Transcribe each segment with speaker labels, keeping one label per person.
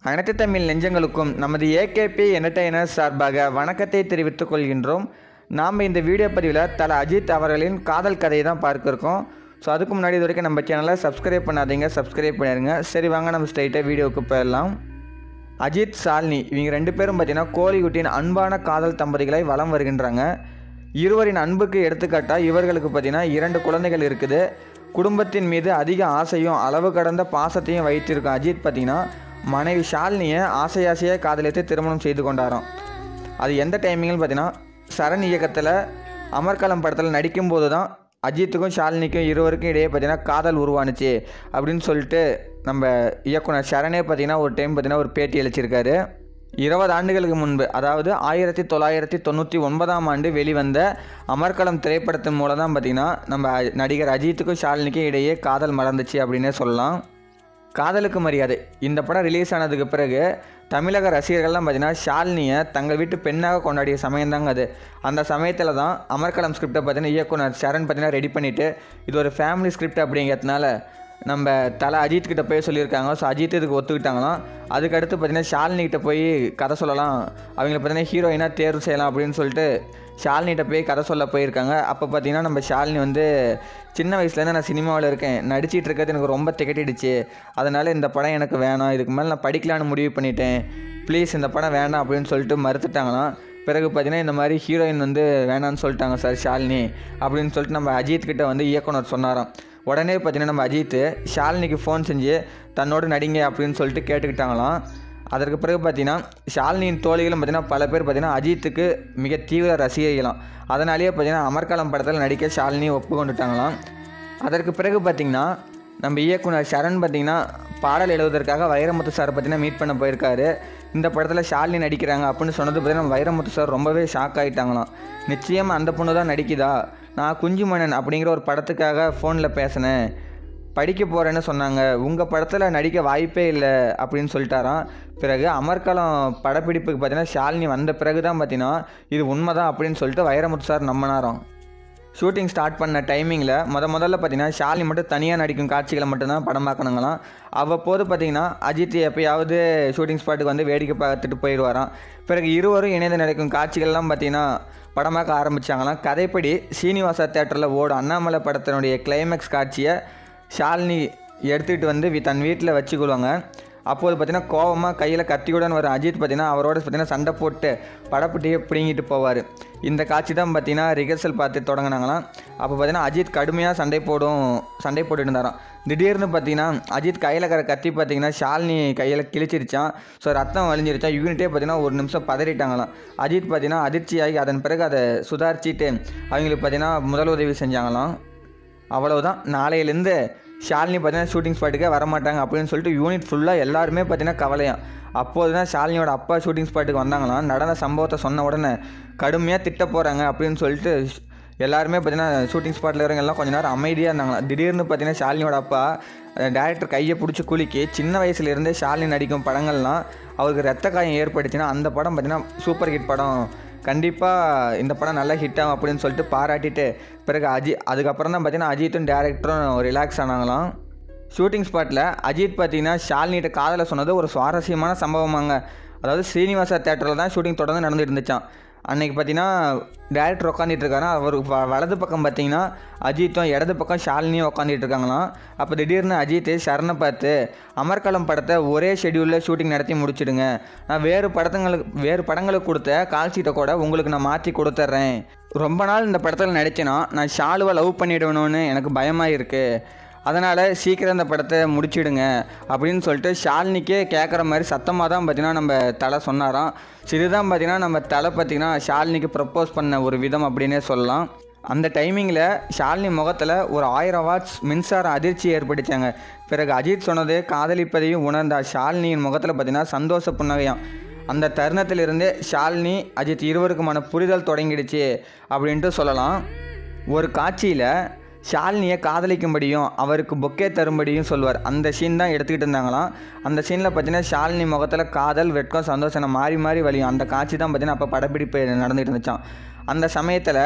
Speaker 1: அனைத்து தமிழ் நெஞ்சங்களுக்கும் நமது AKP entertainer சார்பாக வணக்கத்தை தெரிவித்துக் கொள்கின்றோம் நாம் இந்த வீடியோ பதிவில் தல அஜித் அவர்களின் காதல் கதையை தான் பார்க்க இருக்கோம் ஸோ அதுக்கு முன்னாடி இது வரைக்கும் நம்ம சேனலை சப்ஸ்கிரைப் பண்ணாதீங்க சப்ஸ்கிரைப் பண்ணிடுங்க சரி வாங்க நம்ம ஸ்ட்ரைட்டாக வீடியோவுக்கு போயிடலாம் அஜித் சாலினி இவங்க ரெண்டு பேரும் பார்த்தீங்கன்னா கோலிவுட்டின் அன்பான காதல் தம்பதிகளை வலம் வருகின்றாங்க இருவரின் அன்புக்கு எடுத்துக்காட்டாக இவர்களுக்கு பார்த்தீங்கன்னா இரண்டு குழந்தைகள் இருக்குது குடும்பத்தின் மீது அதிக ஆசையும் அளவு கடந்த பாசத்தையும் வைத்திருக்க அஜித் பார்த்தீங்கன்னா மனைவி ஷாலினியை ஆசை ஆசையாக காதலித்து திருமணம் செய்து கொண்டாராம் அது எந்த டைமிங்னு பார்த்தீங்கன்னா சரண் இயக்கத்தில் அமர்கலம் படத்தில் நடிக்கும்போது தான் அஜித்துக்கும் ஷாலினிக்கும் இருவருக்கும் இடையே பார்த்தீங்கன்னா காதல் உருவானுச்சு அப்படின்னு சொல்லிட்டு நம்ம இயக்குனர் சரணே பார்த்தீங்கன்னா ஒரு டைம் பார்த்தீங்கன்னா ஒரு பேட்டி அளிச்சிருக்காரு இருபது ஆண்டுகளுக்கு முன்பு அதாவது ஆயிரத்தி தொள்ளாயிரத்தி தொண்ணூற்றி ஒன்பதாம் ஆண்டு வெளிவந்த அமர்கலம் திரைப்படத்தின் மூலம் தான் பார்த்தீங்கன்னா நம்ம நடிகர் அஜித்துக்கும் ஷாலினிக்கும் இடையே காதல் மலர்ந்துச்சு அப்படின்னே சொல்லலாம் காதலுக்கு மரியாதை இந்த படம் ரிலீஸ் ஆனதுக்கு பிறகு தமிழக ரசிகர்கள்லாம் பார்த்தீங்கன்னா ஷாலினியை தங்கள் வீட்டு பெண்ணாக கொண்டாடிய சமயம் தாங்க அது அந்த சமயத்தில் தான் அமர்கலம் ஸ்கிரிப்டை பார்த்தீங்கன்னா இயக்குனர் சரண் பார்த்தீங்கன்னா ரெடி பண்ணிவிட்டு இது ஒரு ஃபேமிலி ஸ்கிரிப்ட் அப்படிங்கிறதுனால நம்ம தலை அஜித் கிட்ட போய் சொல்லியிருக்காங்க ஸோ அஜித் இதுக்கு ஒத்துக்கிட்டாங்களாம் அதுக்கடுத்து பார்த்தீங்கன்னா ஷாலினி கிட்ட போய் கதை சொல்லலாம் அவங்கள பார்த்தீங்கன்னா ஹீரோயினாக தேர்வு செய்யலாம் அப்படின்னு சொல்லிட்டு ஷாலினிகிட்ட போய் கதை சொல்ல போயிருக்காங்க அப்போ பார்த்தீங்கன்னா நம்ம ஷாலினி வந்து சின்ன வயசுலேருந்து நான் சினிமாவில் இருக்கேன் நடிச்சிட்டு இருக்கிறது எனக்கு ரொம்ப திகட்டிடுச்சு அதனால் இந்த படம் எனக்கு வேணாம் இதுக்கு மேலே நான் படிக்கலான்னு முடிவு பண்ணிட்டேன் ப்ளீஸ் இந்த படம் வேண்டாம் அப்படின்னு சொல்லிட்டு மறுத்துட்டாங்களாம் பிறகு பார்த்தீங்கன்னா இந்த மாதிரி ஹீரோயின் வந்து வேணான்னு சொல்லிட்டாங்க சார் ஷாலினி அப்படின்னு சொல்லிட்டு நம்ம அஜித் கிட்ட வந்து இயக்குனர் சொன்னாராம் உடனே பார்த்தீங்கன்னா நம்ம அஜித் ஷாலினிக்கு ஃபோன் செஞ்சு தன்னோடு நடிங்க அப்படின்னு சொல்லிட்டு கேட்டுக்கிட்டாங்களாம் அதற்கு பிறகு பார்த்தீங்கன்னா ஷாலினியின் தோழிகளும் பார்த்தீங்கன்னா பல பேர் பார்த்தீங்கன்னா அஜித்துக்கு மிக தீவிர ரசிகைகளாம் அதனாலேயே பார்த்தீங்கன்னா அமர்காலம் படத்தில் நடிக்க ஷாலினி ஒப்புக்கொண்டுட்டாங்களாம் அதற்கு பிறகு பார்த்தீங்கன்னா நம்ம இயக்குனர் சரண் பார்த்தீங்கன்னா பாடல் எழுதுவதற்காக வைரமுத்து சார் பார்த்தீங்கன்னா மீட் பண்ண போயிருக்காரு இந்த படத்தில் ஷாலினி நடிக்கிறாங்க அப்படின்னு சொன்னது பார்த்தீங்கன்னா வைரமுத்து சார் ரொம்பவே ஷாக் ஆகிட்டாங்களாம் நிச்சயம் அந்த பொண்ணு தான் நடிக்குதா நான் குஞ்சுமணன் அப்படிங்கிற ஒரு படத்துக்காக ஃபோனில் பேசினேன் படிக்க போகிறேன்னு சொன்னாங்க உங்கள் படத்தில் நடிக்க வாய்ப்பே இல்லை அப்படின்னு சொல்லிட்டாராம் பிறகு அமர்கலம் படப்பிடிப்புக்கு பார்த்தீங்கன்னா ஷாலினி வந்த பிறகு தான் பார்த்தீங்கன்னா இது உண்மை தான் அப்படின்னு சொல்லிட்டு வைரமுத்து சார் நம்பினாராம் ஷூட்டிங் ஸ்டார்ட் பண்ண டைமிங்கில் முத முதல்ல பார்த்தீங்கன்னா ஷாலினி மட்டும் தனியாக நடிக்கும் காட்சிகளை மட்டும்தான் படம் பார்க்கணுங்களாம் அவ்வப்போது பார்த்தீங்கன்னா அஜித் எப்பயாவது ஷூட்டிங் ஸ்பாட்டுக்கு வந்து வேடிக்கை பார்த்துட்டு போயிடுவாராம் பிறகு இருவரும் இணைந்து நடக்கும் காட்சிகள்லாம் பார்த்தீங்கன்னா படம் பார்க்க ஆரம்பித்தாங்களாம் கதைப்படி சீனிவாசா தேட்டரில் ஓடும் அண்ணாமலை படத்தினுடைய கிளைமேக்ஸ் காட்சியை ஷாலினி எடுத்துகிட்டு வந்து வி- தன் வீட்டில் வச்சுக்கொள்வாங்க அப்போது பார்த்தீங்கன்னா கோவமாக கையில் கத்தியுடன் வர அஜித் பார்த்தீங்கன்னா அவரோட பார்த்தீங்கன்னா சண்டை போட்டு படப்பட்டியை பிடுங்கிட்டு போவார் இந்த காட்சி தான் பார்த்தீங்கன்னா ரிஹர்சல் பார்த்து தொடங்கினாங்களாம் அப்போ பார்த்தீங்கன்னா அஜித் கடுமையாக சண்டை போடும் சண்டை போட்டுட்டு இருந்தாராம் திடீர்னு பார்த்தீங்கன்னா அஜித் கையில் இருக்கிற கத்தி பார்த்தீங்கன்னா ஷாலினி கையில் கிழிச்சிருச்சான் ஸோ ரத்தம் வழிஞ்சிருச்சான் யூனிட்டே பார்த்தீங்கன்னா ஒரு நிமிஷம் பதறிட்டாங்களாம் அஜித் பார்த்தீங்கன்னா அதிர்ச்சியாகி அதன் பிறகு அதை சுதாரிச்சிட்டு அவங்களுக்கு பார்த்தீங்கன்னா முதல் உதவி செஞ்சாங்களாம் அவ்வளவுதான் நாளையிலேருந்து ஷாலினி பார்த்தீங்கன்னா ஷூட்டிங் ஸ்பாட்டுக்கே வரமாட்டாங்க அப்படின்னு சொல்லிட்டு யூனிட் ஃபுல்லாக எல்லாருமே பார்த்தீங்கன்னா கவலையாம் அப்போது தான் ஷாலினியோட அப்பா ஷூட்டிங் ஸ்பாட்டுக்கு வந்தாங்களாம் நடந்த சம்பவத்தை சொன்ன உடனே கடுமையாக திட்ட போகிறாங்க அப்படின்னு சொல்லிட்டு ஷ்- எல்லாருமே பார்த்தீங்கன்னா ஷூட்டிங் ஸ்பாட்டில் இருங்க எல்லாம் கொஞ்ச நேரம் அமைதியாக இருந்தாங்களாம் திடீர்னு பார்த்தீங்கன்னா ஷாலினியோட அப்பா டேரக்டர் கையை பிடிச்சி குலுக்கி சின்ன வயசுலேருந்தே ஷாலினி நடிக்கும் படங்கள்லாம் அவருக்கு ரத்த காயம் ஏற்பட்டுச்சுன்னா அந்த படம் பார்த்தீங்கன்னா சூப்பர் ஹிட் படம் கண்டிப்பாக இந்த படம் நல்லா ஹிட் ஆகும் அப்படின்னு சொல்லிட்டு பாராட்டிட்டு பிறகு அஜி அதுக்கப்புறம் தான் பார்த்தீங்கன்னா அஜித்தும் டேரக்டரும் ரிலாக்ஸ் ஆனாங்களாம் ஷூட்டிங் ஸ்பாட்டில் அஜித் பார்த்தீங்கன்னா ஷாலினிகிட்ட காதலை சொன்னது ஒரு சுவாரஸ்யமான சம்பவமாங்க அதாவது ஸ்ரீனிவாசா தேட்டரில் தான் ஷூட்டிங் தொடர்ந்து நடந்துட்டு இருந்துச்சான் அன்னைக்கு பார்த்தீங்கன்னா டேரக்டர் உட்காந்துட்டு இருக்காரு அவர் வ- வலது பக்கம் பார்த்தீங்கன்னா அஜித்தும் இடது பக்கம் ஷாலினியும் உட்காந்துட்டு இருக்காங்களாம் அப்போ திடீர்னு அஜித் சரணை பார்த்து அமர்கலம் படத்தை ஒரே ஷெட்யூலில் ஷூட்டிங் நடத்தி முடிச்சிடுங்க நான் வேறு படத்துங்களுக்கு வேறு படங்களுக்கு கொடுத்த கால் சீட்டை கூட உங்களுக்கு நான் மாற்றி கொடுத்துட்றேன் ரொம்ப நாள் இந்த படத்தில் நடிச்சேன்னா நான் ஷாலுவை லவ் பண்ணிவிடணும்னு எனக்கு பயமாக இருக்குது அதனால் சீக்கிரம் இந்த படத்தை முடிச்சிடுங்க அப்படின்னு சொல்லிட்டு ஷாலினிக்கே கேட்குற மாதிரி சத்தமாக தான் பார்த்தீங்கன்னா நம்ம தலை சொன்னாராம் ஸோ இதுதான் பார்த்தீங்கன்னா நம்ம தலை பார்த்தீங்கன்னா ஷாலினிக்கு ப்ரப்போஸ் பண்ண ஒரு விதம் அப்படின்னே சொல்லலாம் அந்த டைமிங்கில் ஷாலினி முகத்தில் ஒரு ஆயிரம் வாட்ஸ் மின்சார அதிர்ச்சி ஏற்பட்டுச்சாங்க பிறகு அஜித் சொன்னது காதலிப்பதையும் உணர்ந்த ஷாலினியின் முகத்தில் பார்த்தீங்கன்னா சந்தோஷ புன்னகையாம் அந்த தருணத்திலிருந்தே ஷாலினி அஜித் இருவருக்குமான புரிதல் தொடங்கிடுச்சு அப்படின்ட்டு சொல்லலாம் ஒரு காட்சியில் ஷாலினியை காதலிக்கும்படியும் அவருக்கு பொக்கே தரும்படியும் சொல்வார் அந்த சீன் தான் எடுத்துக்கிட்டு இருந்தாங்களாம் அந்த சீனில் பார்த்தீங்கன்னா ஷாலினி முகத்தில் காதல் வெட்கம் சந்தோஷம் மாறி மாறி வலியும் அந்த காட்சி தான் பார்த்தீங்கன்னா அப்போ படப்பிடிப்பு நடந்துகிட்டு இருந்துச்சான் அந்த சமயத்தில்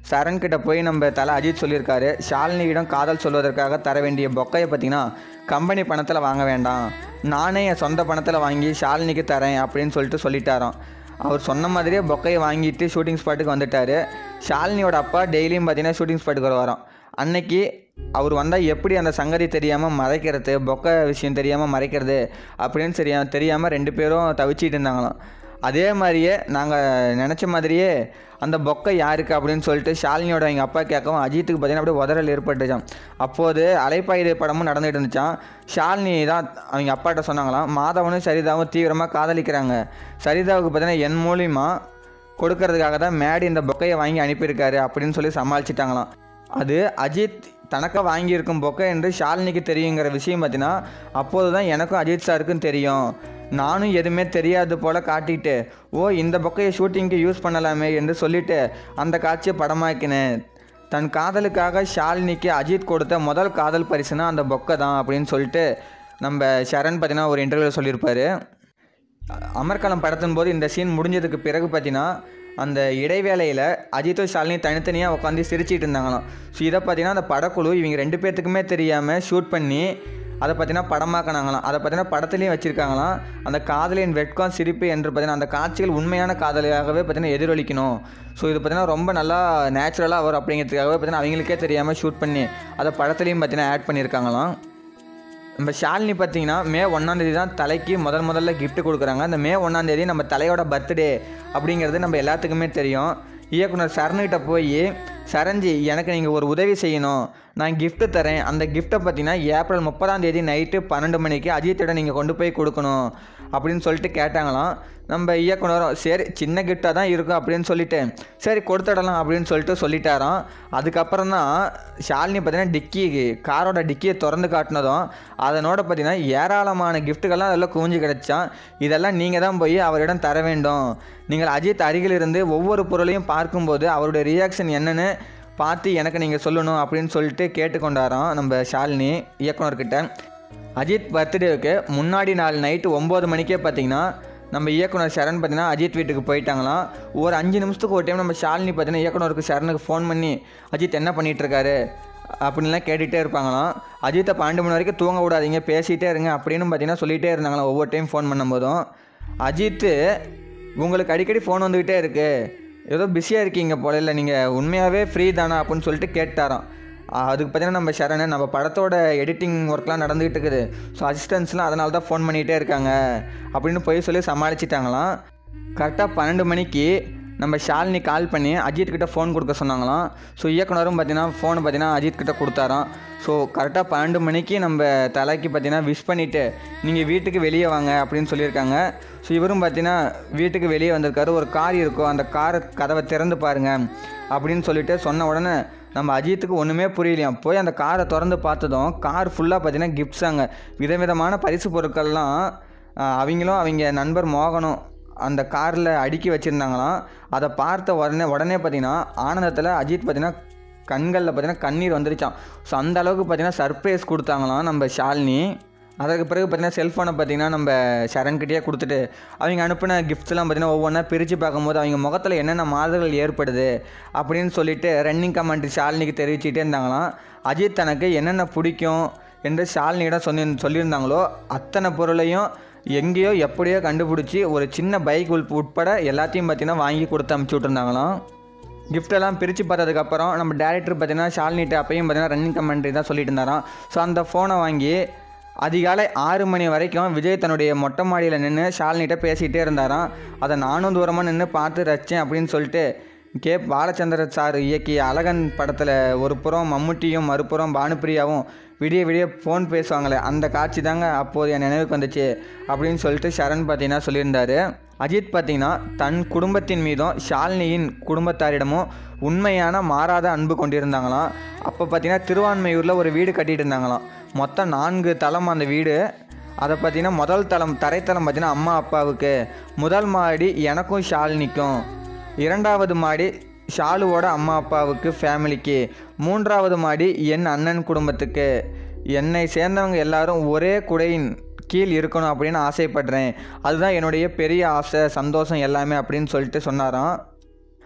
Speaker 1: சரண் கிட்ட போய் நம்ம தலை அஜித் சொல்லியிருக்காரு ஷாலினியிடம் காதல் சொல்வதற்காக தர வேண்டிய பொக்கையை பார்த்தீங்கன்னா கம்பெனி பணத்தில் வாங்க வேண்டாம் நானே என் சொந்த பணத்தில் வாங்கி ஷாலினிக்கு தரேன் அப்படின்னு சொல்லிட்டு சொல்லிட்டாராம் அவர் சொன்ன மாதிரியே பொக்கையை வாங்கிட்டு ஷூட்டிங் ஸ்பாட்டுக்கு வந்துட்டார் ஷாலினியோட அப்பா டெய்லியும் பார்த்தீங்கன்னா ஷூட்டிங் ஸ்பாட்டுக்கு வருவாராம் அன்னைக்கு அவர் வந்தால் எப்படி அந்த சங்கதி தெரியாமல் மறைக்கிறது பொக்கை விஷயம் தெரியாமல் மறைக்கிறது அப்படின்னு சரியா தெரியாமல் ரெண்டு பேரும் தவிச்சிட்டு இருந்தாங்களாம் அதே மாதிரியே நாங்கள் நினச்ச மாதிரியே அந்த பொக்கை யாருக்கு அப்படின்னு சொல்லிட்டு ஷாலினியோட எங்கள் அப்பா கேட்கவும் அஜித்துக்கு பார்த்தீங்கன்னா அப்படியே உதறல் ஏற்பட்டுச்சான் அப்போது அலைப்பாயுது படமும் நடந்துகிட்டு இருந்துச்சான் ஷாலினி தான் அவங்க அப்பாட்ட சொன்னாங்களாம் மாதவனும் சரிதாவும் தீவிரமாக காதலிக்கிறாங்க சரிதாவுக்கு பார்த்தீங்கன்னா என் மூலியமா கொடுக்கறதுக்காக தான் மேடி இந்த பொக்கையை வாங்கி அனுப்பியிருக்காரு அப்படின்னு சொல்லி சமாளிச்சிட்டாங்களாம் அது அஜித் தனக்க வாங்கியிருக்கும் பொக்கை என்று ஷாலினிக்கு தெரியுங்கிற விஷயம் பார்த்தீங்கன்னா அப்போது தான் எனக்கும் அஜித் சாருக்கும் தெரியும் நானும் எதுவுமே தெரியாது போல் காட்டிட்டு ஓ இந்த பொக்கையை ஷூட்டிங்க்கு யூஸ் பண்ணலாமே என்று சொல்லிட்டு அந்த காட்சியை படமாக்கினேன் தன் காதலுக்காக ஷாலினிக்கு அஜித் கொடுத்த முதல் காதல் பரிசுனா அந்த பொக்கை தான் அப்படின்னு சொல்லிட்டு நம்ம சரண் பார்த்தீங்கன்னா ஒரு இன்டர்வியூவில் சொல்லியிருப்பாரு அமர்கலம் படத்தின் போது இந்த சீன் முடிஞ்சதுக்கு பிறகு பார்த்தீங்கன்னா அந்த இடைவேளையில் அஜித்தும் ஷாலினி தனித்தனியாக உட்காந்து சிரிச்சிட்டு இருந்தாங்களாம் ஸோ இதை பார்த்தீங்கன்னா அந்த படக்குழு இவங்க ரெண்டு பேர்த்துக்குமே தெரியாமல் ஷூட் பண்ணி அதை பார்த்தீங்கன்னா படமாக்கினாங்களாம் அதை பார்த்தீங்கன்னா படத்துலையும் வச்சுருக்காங்களாம் அந்த காதலின் வெட்கம் சிரிப்பு என்று பார்த்தீங்கன்னா அந்த காட்சிகள் உண்மையான காதலியாகவே பார்த்தீங்கன்னா எதிரொலிக்கணும் ஸோ இது பார்த்தீங்கன்னா ரொம்ப நல்லா நேச்சுரலாக வரும் அப்படிங்கிறதுக்காகவே பார்த்தீங்கன்னா அவங்களுக்கே தெரியாமல் ஷூட் பண்ணி அதை படத்துலையும் பார்த்தீங்கன்னா ஆட் பண்ணியிருக்காங்களாம் நம்ம ஷாலினி பார்த்தீங்கன்னா மே ஒன்றாந்தேதி தான் தலைக்கு முதல் முதல்ல gift கொடுக்குறாங்க அந்த மே ஒன்றாந்தேதி நம்ம தலையோட பர்த்டே அப்படிங்கிறது நம்ம எல்லாத்துக்குமே தெரியும் இயக்குனர் சரணுகிட்ட போய் சரஞ்சி எனக்கு நீங்கள் ஒரு உதவி செய்யணும் நான் gift தரேன் அந்த கிஃப்ட்டை பார்த்தீங்கன்னா ஏப்ரல் முப்பதாம் தேதி நைட்டு பன்னெண்டு மணிக்கு அஜித்திடம் நீங்கள் கொண்டு போய் கொடுக்கணும் அப்படின்னு சொல்லிட்டு கேட்டாங்களாம் நம்ம இயக்குனரும் சரி சின்ன கிஃப்டாக தான் இருக்கும் அப்படின்னு சொல்லிட்டு சரி கொடுத்துடலாம் அப்படின்னு சொல்லிட்டு சொல்லிட்டாராம் அதுக்கப்புறம் தான் ஷாலினி பார்த்தீங்கன்னா டிக்கி காரோட டிக்கியை திறந்து காட்டினதும் அதனோட பார்த்தீங்கன்னா ஏராளமான கிஃப்ட்டுகள்லாம் அதெல்லாம் குவிஞ்சு கிடச்சான் இதெல்லாம் நீங்கள் தான் போய் அவரிடம் தர வேண்டும் நீங்கள் அஜித் அருகில் இருந்து ஒவ்வொரு பொருளையும் பார்க்கும்போது அவருடைய ரியாக்ஷன் என்னன்னு பார்த்து எனக்கு நீங்கள் சொல்லணும் அப்படின்னு சொல்லிட்டு கேட்டுக்கொண்டாராம் நம்ம ஷாலினி இயக்குனர்கிட்ட அஜித் பர்த்டேவுக்கு முன்னாடி நாள் நைட்டு ஒம்பது மணிக்கே பார்த்தீங்கன்னா நம்ம இயக்குனர் சரண் பார்த்தீங்கன்னா அஜித் வீட்டுக்கு போயிட்டாங்களாம் ஒரு அஞ்சு நிமிஷத்துக்கு ஒரு டைம் நம்ம ஷாலினி பார்த்தீங்கன்னா இயக்குனருக்கு சரணுக்கு ஃபோன் பண்ணி அஜித் என்ன பண்ணிட்டு இருக்காரு அப்படின்லாம் கேட்டுகிட்டே இருப்பாங்களாம் அஜித்தை பன்னெண்டு மணி வரைக்கும் தூங்க விடாதீங்க பேசிகிட்டே இருங்க அப்படின்னு பார்த்தீங்கன்னா சொல்லிகிட்டே இருந்தாங்களாம் ஒவ்வொரு டைம் ஃபோன் பண்ணும்போதும் அஜித்து உங்களுக்கு அடிக்கடி ஃபோன் வந்துக்கிட்டே இருக்குது ஏதோ பிஸியாக இருக்கீங்க போல இல்லை நீங்கள் உண்மையாகவே ஃப்ரீ தானா அப்படின்னு சொல்லிட்டு கேட்டாராம் ஆஹ் அதுக்கு பார்த்தீங்கன்னா நம்ம சரண் நம்ம படத்தோட எடிட்டிங் ஒர்க்லாம் நடந்துகிட்டு இருக்குது ஸோ அசிஸ்டன்ஸ்லாம் அதனால தான் ஃபோன் பண்ணிகிட்டே இருக்காங்க அப்படின்னு போய் சொல்லி சமாளிச்சிட்டாங்களாம் கரெக்டாக பன்னெண்டு மணிக்கு நம்ம ஷாலினி கால் பண்ணி அஜித் கிட்ட ஃபோன் கொடுக்க சொன்னாங்களாம் ஸோ இயக்குனரும் பார்த்தீங்கன்னா ஃபோன் பார்த்தீங்கன்னா அஜித் கிட்ட கொடுத்தாராம் ஸோ கரெக்டாக பன்னெண்டு மணிக்கு நம்ம தலைக்கு பார்த்தீங்கன்னா விஷ் பண்ணிவிட்டு நீங்கள் வீட்டுக்கு வெளியே வாங்க அப்படின்னு சொல்லியிருக்காங்க ஸோ இவரும் பார்த்தீங்கன்னா வீட்டுக்கு வெளியே வந்திருக்காரு ஒரு கார் இருக்கும் அந்த கார் கதவை திறந்து பாருங்க அப்படின்னு சொல்லிட்டு சொன்ன உடனே நம்ம அஜித்துக்கு ஒன்றுமே புரியலையாம் போய் அந்த காரை திறந்து பார்த்ததும் கார் ஃபுல்லாக பார்த்தீங்கன்னா கிஃப்ட்ஸாங்க விதவிதமான பரிசு பொருட்கள்லாம் ஆஹ், அவங்களும் அவங்க நண்பர் மோகனும் அந்த காரில் அடுக்கி வச்சுருந்தாங்களாம் அதை பார்த்த உடனே உடனே பார்த்தீங்கன்னா ஆனந்தத்தில் அஜித் பார்த்தீங்கன்னா கண்களில் பார்த்தீங்கன்னா கண்ணீர் வந்துருச்சான் ஸோ அந்த அளவுக்கு பார்த்தீங்கன்னா சர்ப்ரைஸ் கொடுத்தாங்களாம் நம்ம ஷாலினி அதற்கு பிறகு பார்த்தீங்கன்னா செல்ஃபோனை பார்த்தீங்கன்னா நம்ம சரண்கிட்டயே கொடுத்துட்டு அவங்க அனுப்பின கிஃப்ட்ஸ்லாம் பார்த்தீங்கன்னா ஒவ்வொன்றா பிரித்து பார்க்கும்போது அவங்க முகத்தில் என்னென்ன மாறுதல்கள் ஏற்படுது அப்படின்னு சொல்லிட்டு ரன்னிங் கமெண்ட் ஷாலினிக்கு தெரிவிச்சுட்டே இருந்தாங்களாம் அஜித் தனக்கு என்னென்ன பிடிக்கும் என்று ஷாலினியிடம் சொல்லி சொல்லியிருந்தாங்களோ அத்தனை பொருளையும் எங்கேயோ எப்படியோ கண்டுபிடிச்சி ஒரு சின்ன பைக் உள் உட்பட எல்லாத்தையும் பார்த்தீங்கன்னா வாங்கி கொடுத்து அமுச்சு விட்ருந்தாங்களாம் கிஃப்டெல்லாம் பிரித்து பார்த்ததுக்கப்புறம் நம்ம டேரக்டர் பார்த்தீங்கன்னா ஷாலினிட்ட அப்பையும் பார்த்தீங்கன்னா ரன்னிங் கமெண்ட்ரி தான் சொல்லிட்டு இருந்தாராம் ஸோ அந்த ஃபோனை வாங்கி அதிகாலை ஆறு மணி வரைக்கும் விஜய் தன்னுடைய மொட்டை மாடியில் நின்று ஷாலினிட்ட பேசிகிட்டே இருந்தாராம் அதை நானும் தூரமாக நின்று பார்த்து ரசித்தேன் அப்படின்னு சொல்லிட்டு கே பாலச்சந்திர சார் இயக்கிய அழகன் படத்தில் ஒரு புறம் மம்முட்டியும் மறுபுறம் பானுப்பிரியாவும் விடிய விடிய ஃபோன் பேசுவாங்களே அந்த காட்சி தாங்க அப்போது என் நினைவுக்கு வந்துச்சு அப்படின்னு சொல்லிட்டு சரண் பார்த்தீங்கன்னா சொல்லியிருந்தாரு அஜித் பார்த்தீங்கன்னா தன் குடும்பத்தின் மீதும் ஷாலினியின் குடும்பத்தாரிடமும் உண்மையான மாறாத அன்பு கொண்டிருந்தாங்களாம் அப்போ பார்த்தீங்கன்னா திருவான்மையூரில் ஒரு வீடு கட்டிட்டு இருந்தாங்களாம் மொத்தம் நான்கு தளம் அந்த வீடு அதை பார்த்தீங்கன்னா முதல் தளம் தரைத்தளம் பார்த்தீங்கன்னா அம்மா அப்பாவுக்கு முதல் மாடி எனக்கும் ஷாலினிக்கும் இரண்டாவது மாடி ஷாலுவோட அம்மா அப்பாவுக்கு ஃபேமிலிக்கு மூன்றாவது மாடி என் அண்ணன் குடும்பத்துக்கு என்னை சேர்ந்தவங்க எல்லாரும் ஒரே குடையின் கீழ் இருக்கணும் அப்படின்னு ஆசைப்படுறேன் அதுதான் என்னுடைய பெரிய ஆசை சந்தோஷம் எல்லாமே அப்படின்னு சொல்லிட்டு சொன்னாராம்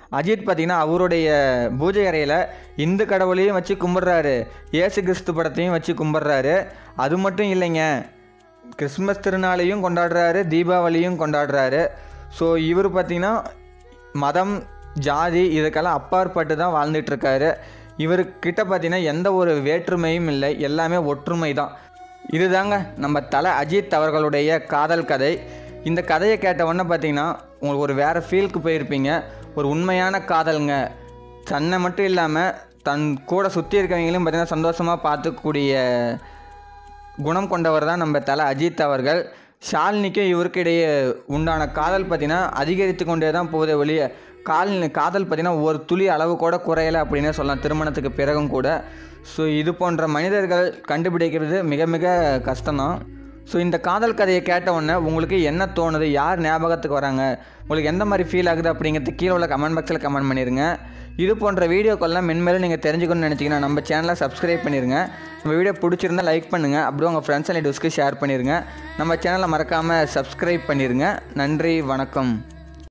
Speaker 1: அஜித் பார்த்திங்கன்னா அவருடைய பூஜை அறையில் இந்து கடவுளையும் வச்சு கும்பிட்றாரு இயேசு கிறிஸ்து படத்தையும் வச்சு கும்பிட்றாரு அது மட்டும் இல்லைங்க கிறிஸ்மஸ் திருநாளையும் கொண்டாடுறாரு தீபாவளியும் கொண்டாடுறாரு ஸோ இவர் பார்த்திங்கன்னா மதம் ஜாதி இதுக்கெல்லாம் அப்பாற்பட்டு தான் வாழ்ந்துட்டு இருக்காரு இவர்கிட்ட பார்த்தீங்கன்னா எந்த ஒரு வேற்றுமையும் இல்லை எல்லாமே ஒற்றுமை தான் இதுதாங்க நம்ம தலை அஜித் அவர்களுடைய காதல் கதை இந்த கதையை கேட்ட உடனே பார்த்தீங்கன்னா உங்களுக்கு ஒரு வேறு ஃபீலுக்கு போயிருப்பீங்க ஒரு உண்மையான காதலுங்க தன்னை மட்டும் இல்லாமல் தன் கூட சுற்றி இருக்கவங்களையும் பார்த்தீங்கன்னா சந்தோஷமாக பார்த்துக்கூடிய குணம் கொண்டவர் தான் நம்ம தலை அஜித் அவர்கள் ஷாலினிக்கும் இவருக்கு இடையே உண்டான காதல் பார்த்தீங்கன்னா அதிகரித்து கொண்டே தான் போதே ஒழிய கால் காதல் பார்த்தீங்கன்னா ஒரு துளி அளவு கூட குறையலை அப்படின்னே சொல்லலாம் திருமணத்துக்கு பிறகும் கூட ஸோ இது போன்ற மனிதர்கள் கண்டுபிடிக்கிறது மிக மிக கஷ்டம்தான் ஸோ இந்த காதல் கதையை கேட்ட உடனே உங்களுக்கு என்ன தோணுது யார் ஞாபகத்துக்கு வராங்க உங்களுக்கு எந்த மாதிரி ஃபீல் ஆகுது அப்படிங்கிறது கீழே உள்ள கமெண்ட் பாக்ஸில் கமெண்ட் பண்ணிடுங்க இது போன்ற வீடியோக்கெல்லாம் மென்மேலும் நீங்கள் தெரிஞ்சுக்கணும்னு நினச்சிங்கன்னா நம்ம சேனலை சப்ஸ்கிரைப் பண்ணிடுங்க நம்ம வீடியோ பிடிச்சிருந்தா லைக் பண்ணுங்கள் அப்படியே உங்கள் ஃப்ரெண்ட்ஸ் அண்ட் ஷேர் பண்ணிடுங்க நம்ம சேனலை மறக்காமல் சப்ஸ்கிரைப் பண்ணிடுங்க நன்றி வணக்கம்